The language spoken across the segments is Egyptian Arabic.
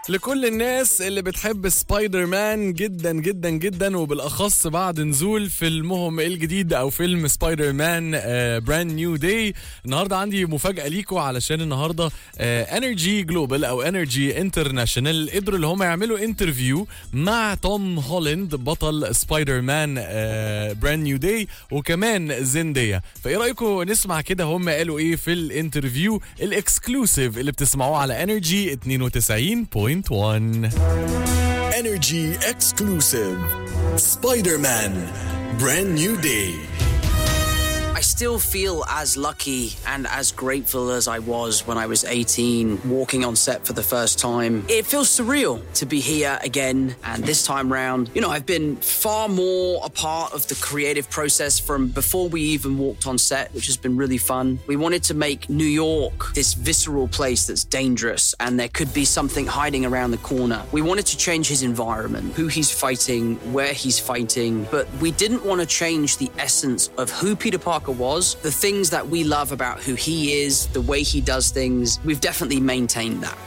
لكل الناس اللي بتحب سبايدر مان جدا جدا جدا وبالاخص بعد نزول فيلمهم الجديد او فيلم سبايدر مان براند نيو داي النهارده عندي مفاجاه ليكم علشان النهارده انرجي جلوبال او انرجي انترناشونال قدروا اللي هم يعملوا انترفيو مع توم هولاند بطل سبايدر مان براند نيو داي وكمان زندية فايه رايكم نسمع كده هم قالوا ايه في الانترفيو الاكسكلوسيف اللي بتسمعوه على انرجي 92.1 Energy exclusive. Spider Man. Brand new day. I still feel as lucky and as grateful as I was when I was 18, walking on set for the first time. It feels surreal to be here again, and this time round, you know, I've been far more a part of the creative process from before we even walked on set, which has been really fun. We wanted to make New York this visceral place that's dangerous, and there could be something hiding around the corner. We wanted to change his environment, who he's fighting, where he's fighting, but we didn't want to change the essence of who Peter Parker was, the things that we love about who he is, the way he does things. We've definitely maintained that.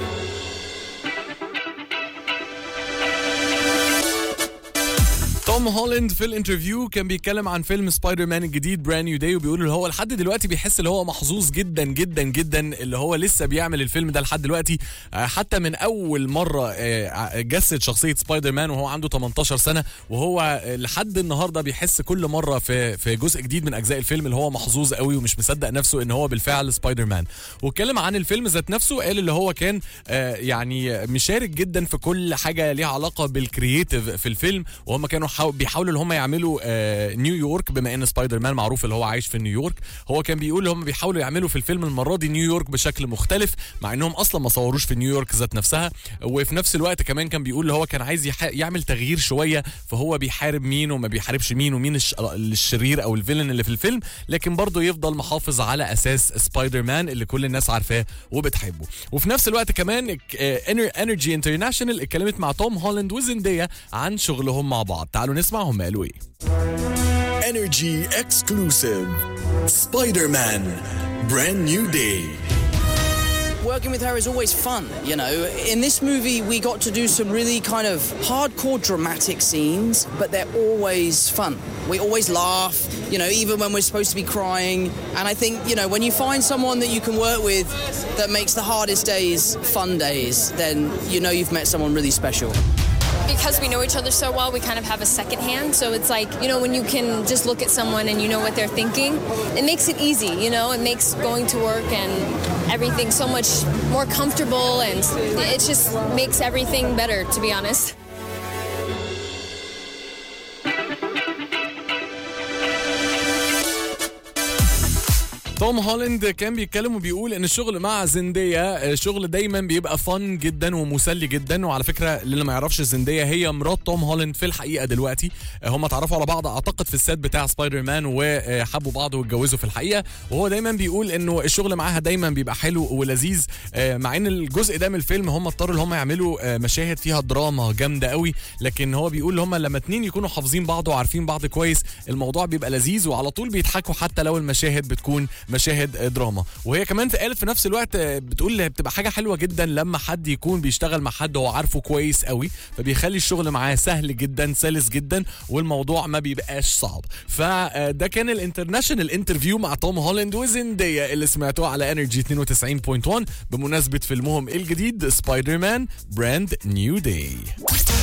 توم هولاند في الانترفيو كان بيتكلم عن فيلم سبايدر مان الجديد براند نيو داي وبيقول اللي هو لحد دلوقتي بيحس اللي هو محظوظ جدا جدا جدا اللي هو لسه بيعمل الفيلم ده لحد دلوقتي آه، حتى من اول مره آه، جسد شخصيه سبايدر مان وهو عنده 18 سنه وهو آه، لحد النهارده بيحس كل مره في في جزء جديد من اجزاء الفيلم اللي هو محظوظ قوي ومش مصدق نفسه ان هو بالفعل سبايدر مان واتكلم عن الفيلم ذات نفسه قال اللي هو كان آه، يعني مشارك جدا في كل حاجه ليها علاقه بالكرييتيف في الفيلم وهم كانوا حاو- بيحاولوا ان هم يعملوا آه، نيويورك بما ان سبايدر مان معروف اللي هو عايش في نيويورك هو كان بيقول هم بيحاولوا يعملوا في الفيلم المره دي نيويورك بشكل مختلف مع انهم اصلا ما صوروش في نيويورك ذات نفسها وفي نفس الوقت كمان كان بيقول اللي هو كان عايز يح- يعمل تغيير شويه فهو بيحارب مين وما بيحاربش مين ومين الش- الشرير او الفيلن اللي في الفيلم لكن برضه يفضل محافظ على اساس سبايدر مان اللي كل الناس عارفاه وبتحبه وفي نفس الوقت كمان انرجي انترناشونال اتكلمت مع توم هولاند وزندية عن شغلهم مع بعض تعالوا نسمع هم قالوا ايه Energy exclusive. Spider Man. Brand new day. Working with her is always fun, you know. In this movie, we got to do some really kind of hardcore dramatic scenes, but they're always fun. We always laugh, you know, even when we're supposed to be crying. And I think, you know, when you find someone that you can work with that makes the hardest days fun days, then you know you've met someone really special. because we know each other so well, we kind of have a second hand. So it's like, you know, when you can just look at someone and you know what they're thinking, it makes it easy, you know, it makes going to work and everything so much more comfortable and it just makes everything better, to be honest. توم هولاند كان بيتكلم وبيقول ان الشغل مع زندية شغل دايما بيبقى فن جدا ومسلي جدا وعلى فكره اللي ما يعرفش زندية هي مرات توم هولاند في الحقيقه دلوقتي هم اتعرفوا على بعض اعتقد في السيت بتاع سبايدر مان وحبوا بعض واتجوزوا في الحقيقه وهو دايما بيقول انه الشغل معاها دايما بيبقى حلو ولذيذ مع ان الجزء ده من الفيلم هم اضطروا ان هم يعملوا مشاهد فيها دراما جامده قوي لكن هو بيقول هم لما اتنين يكونوا حافظين بعض وعارفين بعض كويس الموضوع بيبقى لذيذ وعلى طول بيضحكوا حتى لو المشاهد بتكون مشاهد دراما وهي كمان قالت في نفس الوقت بتقول بتبقى حاجه حلوه جدا لما حد يكون بيشتغل مع حد هو عارفه كويس قوي فبيخلي الشغل معاه سهل جدا سلس جدا والموضوع ما بيبقاش صعب فده كان الانترناشونال انترفيو مع توم هولاند وزندية اللي سمعتوه على انرجي 92.1 بمناسبه فيلمهم الجديد سبايدر مان براند نيو داي